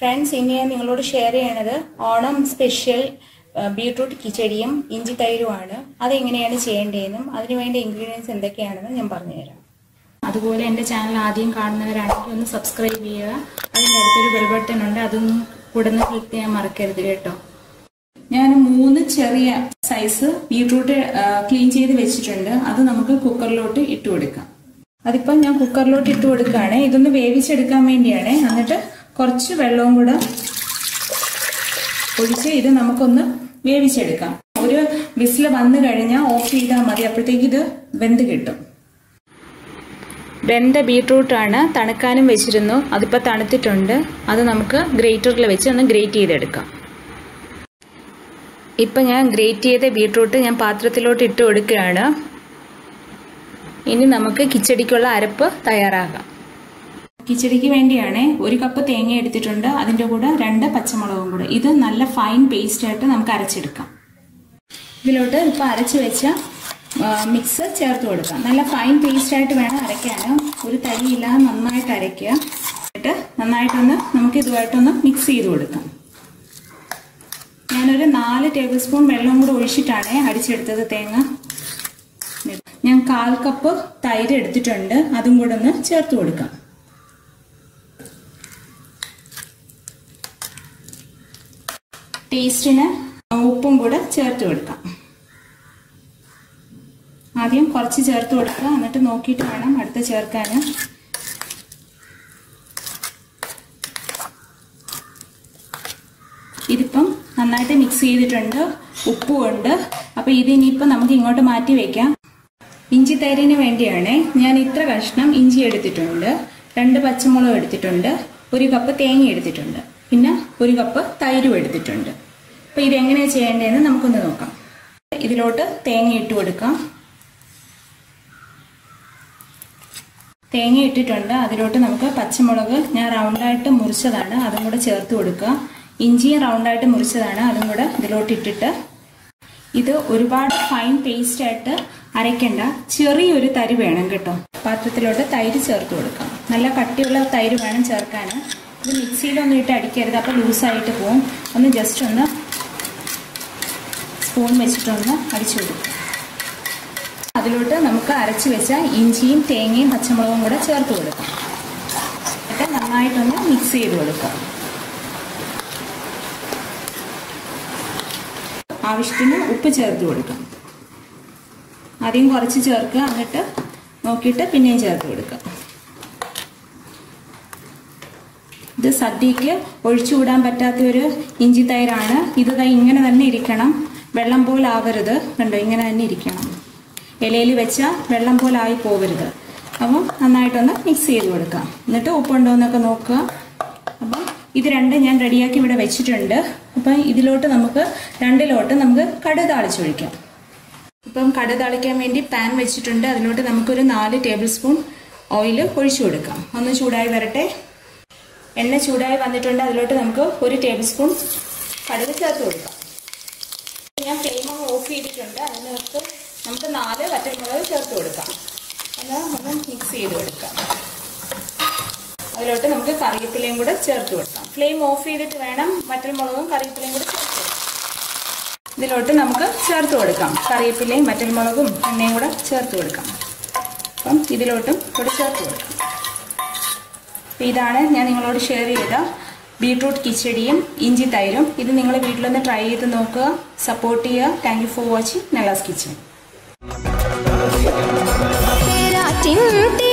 friends ഇനി ഞാൻ നിങ്ങളോട് ഷെയർ ചെയ്യണത് ഓണം സ്പെഷ്യൽ ബീട്രൂട്ട് കിച്ചടിയും ഇഞ്ചി തൈരുമാണ് അതെങ്ങനെയാണ് ചെയ്യേണ്ടതെന്നും അതിനുവേണ്ട ഇൻഗ്രീഡിയൻസ് എന്തൊക്കെയാണെന്നും ഞാൻ പറഞ്ഞുതരാം അതുപോലെ എൻ്റെ ചാനൽ ആദ്യം കാണുന്നവരാണെങ്കിൽ ഒന്ന് സബ്സ്ക്രൈബ് ചെയ്യുക അതിൻ്റെ അടുത്തൊരു ബെൽ ബട്ടൺ ഉണ്ട് അതൊന്നും കൂടെ ഒന്ന് ക്ലിക്ക് ചെയ്യാൻ മറക്കരുത് കേട്ടോ ഞാൻ മൂന്ന് ചെറിയ സൈസ് ബീട്രൂട്ട് ക്ലീൻ ചെയ്ത് വെച്ചിട്ടുണ്ട് അത് നമുക്ക് കുക്കറിലോട്ട് ഇട്ട് കൊടുക്കാം അതിപ്പം ഞാൻ കുക്കറിലോട്ട് ഇട്ട് കൊടുക്കുകയാണ് ഇതൊന്ന് വേവിച്ചെടുക്കാൻ വേണ്ടിയാണ് എന്നിട്ട് കുറച്ച് വെള്ളവും കൂടെ ഒഴിച്ച് ഇത് നമുക്കൊന്ന് വേവിച്ചെടുക്കാം ഒരു വിസിൽ വന്നു കഴിഞ്ഞാൽ ഓഫ് ചെയ്താൽ മതി അപ്പോഴത്തേക്ക് ഇത് വെന്ത് കിട്ടും വെന്ത ബീട്രൂട്ടാണ് തണുക്കാനും വെച്ചിരുന്നു അതിപ്പോൾ തണുത്തിട്ടുണ്ട് അത് നമുക്ക് ഗ്രേറ്ററിൽ വെച്ച് ഒന്ന് ഗ്രേറ്റ് ചെയ്തെടുക്കാം ഇപ്പം ഞാൻ ഗ്രേറ്റ് ചെയ്ത ബീട്രൂട്ട് ഞാൻ പാത്രത്തിലോട്ട് ഇട്ട് കൊടുക്കുകയാണ് ഇനി നമുക്ക് കിച്ചടിക്കുള്ള അരപ്പ് തയ്യാറാക്കാം കിച്ചടിക്ക് വേണ്ടിയാണ് ഒരു കപ്പ് തേങ്ങ എടുത്തിട്ടുണ്ട് അതിൻ്റെ കൂടെ രണ്ട് പച്ചമുളകും കൂടെ ഇത് നല്ല ഫൈൻ പേസ്റ്റ് ആയിട്ട് നമുക്ക് അരച്ചെടുക്കാം ഇതിലോട്ട് ഇപ്പോൾ അരച്ച് വെച്ച മിക്സ് ചേർത്ത് കൊടുക്കാം നല്ല ഫൈൻ പേസ്റ്റ് ആയിട്ട് വേണം അരയ്ക്കാൻ ഒരു തരിയില്ലാതെ നന്നായിട്ട് അരയ്ക്കുക എന്നിട്ട് നന്നായിട്ടൊന്ന് നമുക്ക് ഇതുമായിട്ടൊന്ന് മിക്സ് ചെയ്ത് കൊടുക്കാം ഞാനൊരു നാല് ടേബിൾ സ്പൂൺ വെള്ളം കൂടെ ഒഴിച്ചിട്ടാണ് അടിച്ചെടുത്തത് തേങ്ങ ഞാൻ കാൽ കപ്പ് തൈര് എടുത്തിട്ടുണ്ട് അതും കൂടെ ഒന്ന് ചേർത്ത് കൊടുക്കാം ടേസ്റ്റിന് ഉപ്പും കൂടെ ചേർത്ത് കൊടുക്കാം ആദ്യം കുറച്ച് ചേർത്ത് കൊടുക്കുക എന്നിട്ട് നോക്കിയിട്ട് വേണം അടുത്ത് ചേർക്കാൻ ഇതിപ്പം നന്നായിട്ട് മിക്സ് ചെയ്തിട്ടുണ്ട് ഉപ്പും ഉണ്ട് അപ്പോൾ ഇതിനിപ്പം നമുക്ക് ഇങ്ങോട്ട് മാറ്റി വെക്കാം ഇഞ്ചി തൈരിന് വേണ്ടിയാണ് ഞാൻ ഇത്ര കഷ്ണം ഇഞ്ചി എടുത്തിട്ടുണ്ട് രണ്ട് പച്ചമുളക് എടുത്തിട്ടുണ്ട് ഒരു കപ്പ് തേങ്ങ എടുത്തിട്ടുണ്ട് പിന്നെ ഒരു കപ്പ് തൈരും എടുത്തിട്ടുണ്ട് അപ്പോൾ ഇതെങ്ങനെയാണ് ചെയ്യേണ്ടതെന്ന് നമുക്കൊന്ന് നോക്കാം ഇതിലോട്ട് തേങ്ങ ഇട്ട് കൊടുക്കാം തേങ്ങ ഇട്ടിട്ടുണ്ട് അതിലോട്ട് നമുക്ക് പച്ചമുളക് ഞാൻ റൗണ്ടായിട്ട് മുറിച്ചതാണ് അതും കൂടെ ചേർത്ത് കൊടുക്കുക ഇഞ്ചിയും റൗണ്ടായിട്ട് മുറിച്ചതാണ് അതും കൂടെ ഇതിലോട്ട് ഇട്ടിട്ട് ഇത് ഒരുപാട് ഫൈൻ പേസ്റ്റ് ആയിട്ട് അരയ്ക്കേണ്ട ചെറിയൊരു തരി വേണം കേട്ടോ പാത്രത്തിലോട്ട് തൈര് ചേർത്ത് കൊടുക്കാം നല്ല കട്ടിയുള്ള തൈര് വേണം ചേർക്കാൻ ഇത് മിക്സിയിലൊന്നും ഇട്ട് അടിക്കരുത് അപ്പോൾ ലൂസായിട്ട് പോവും ഒന്ന് ജസ്റ്റ് ഒന്ന് സ്പൂൺ വെച്ചിട്ടൊന്ന് അടിച്ചു കൊടുക്കും അതിലോട്ട് നമുക്ക് അരച്ച് വെച്ച ഇഞ്ചിയും തേങ്ങയും പച്ചമുളകും കൂടെ ചേർത്ത് കൊടുക്കാം എന്നിട്ട് നന്നായിട്ടൊന്ന് മിക്സ് ചെയ്ത് കൊടുക്കാം ആവശ്യത്തിന് ഉപ്പ് ചേർത്ത് കൊടുക്കാം ആദ്യം കുറച്ച് ചേർക്കുക എന്നിട്ട് നോക്കിയിട്ട് പിന്നെയും ചേർത്ത് കൊടുക്കുക ഇത് സദ്യക്ക് ഒഴിച്ചുകൂടാൻ പറ്റാത്ത ഒരു ഇഞ്ചി തൈരാണ് ഇത് ഇങ്ങനെ തന്നെ ഇരിക്കണം വെള്ളം പോലെ ആവരുത് കണ്ടോ ഇങ്ങനെ തന്നെ ഇരിക്കണം ഇലയിൽ വെച്ചാൽ വെള്ളം പോലെ ആയി പോകരുത് അപ്പം നന്നായിട്ടൊന്ന് മിക്സ് ചെയ്ത് കൊടുക്കാം എന്നിട്ട് ഉപ്പുണ്ടോ എന്നൊക്കെ നോക്കുക അപ്പം ഇത് രണ്ട് ഞാൻ റെഡിയാക്കി ഇവിടെ വെച്ചിട്ടുണ്ട് അപ്പം ഇതിലോട്ട് നമുക്ക് രണ്ടിലോട്ട് നമുക്ക് കടുക് താളിച്ചൊഴിക്കാം ഇപ്പം കടുക് താളിക്കാൻ വേണ്ടി പാൻ വെച്ചിട്ടുണ്ട് അതിലോട്ട് നമുക്കൊരു നാല് ടേബിൾ സ്പൂൺ ഓയിൽ ഒഴിച്ചു കൊടുക്കാം ഒന്ന് ചൂടായി വരട്ടെ എണ്ണ ചൂടായി വന്നിട്ടുണ്ട് അതിലോട്ട് നമുക്ക് ഒരു ടേബിൾ സ്പൂൺ കടുക് ചേർത്ത് കൊടുക്കാം ഞാൻ ഫ്ലെയിം ഒന്ന് ഓഫ് ചെയ്തിട്ടുണ്ട് അതിനകത്ത് നമുക്ക് നാല് വറ്റൽമുളക് ചേർത്ത് കൊടുക്കാം ഒന്ന് ഒന്ന് മിക്സ് ചെയ്ത് കൊടുക്കാം അതിലോട്ട് നമുക്ക് കറിവേപ്പിലയും കൂടെ ചേർത്ത് കൊടുക്കാം ഫ്ലെയിം ഓഫ് ചെയ്തിട്ട് വേണം വറ്റൽമുളകും കറിവേപ്പിലയും കൂടെ ചേർത്ത് കൊടുക്കാം ഇതിലോട്ട് നമുക്ക് ചേർത്ത് കൊടുക്കാം കറിവേപ്പിലയും വറ്റൽമുളകും എണ്ണയും കൂടെ ചേർത്ത് കൊടുക്കാം അപ്പം ഇതിലോട്ടും കൂടെ ചേർത്ത് കൊടുക്കാം അപ്പം ഇതാണ് ഞാൻ നിങ്ങളോട് ഷെയർ ചെയ്ത ബീട്രൂട്ട് കിച്ചടിയും ഇഞ്ചി തൈരും ഇത് നിങ്ങൾ വീട്ടിലൊന്ന് ട്രൈ ചെയ്ത് നോക്കുക സപ്പോർട്ട് ചെയ്യുക thank you for watching Nella's kitchen तेरा चिंती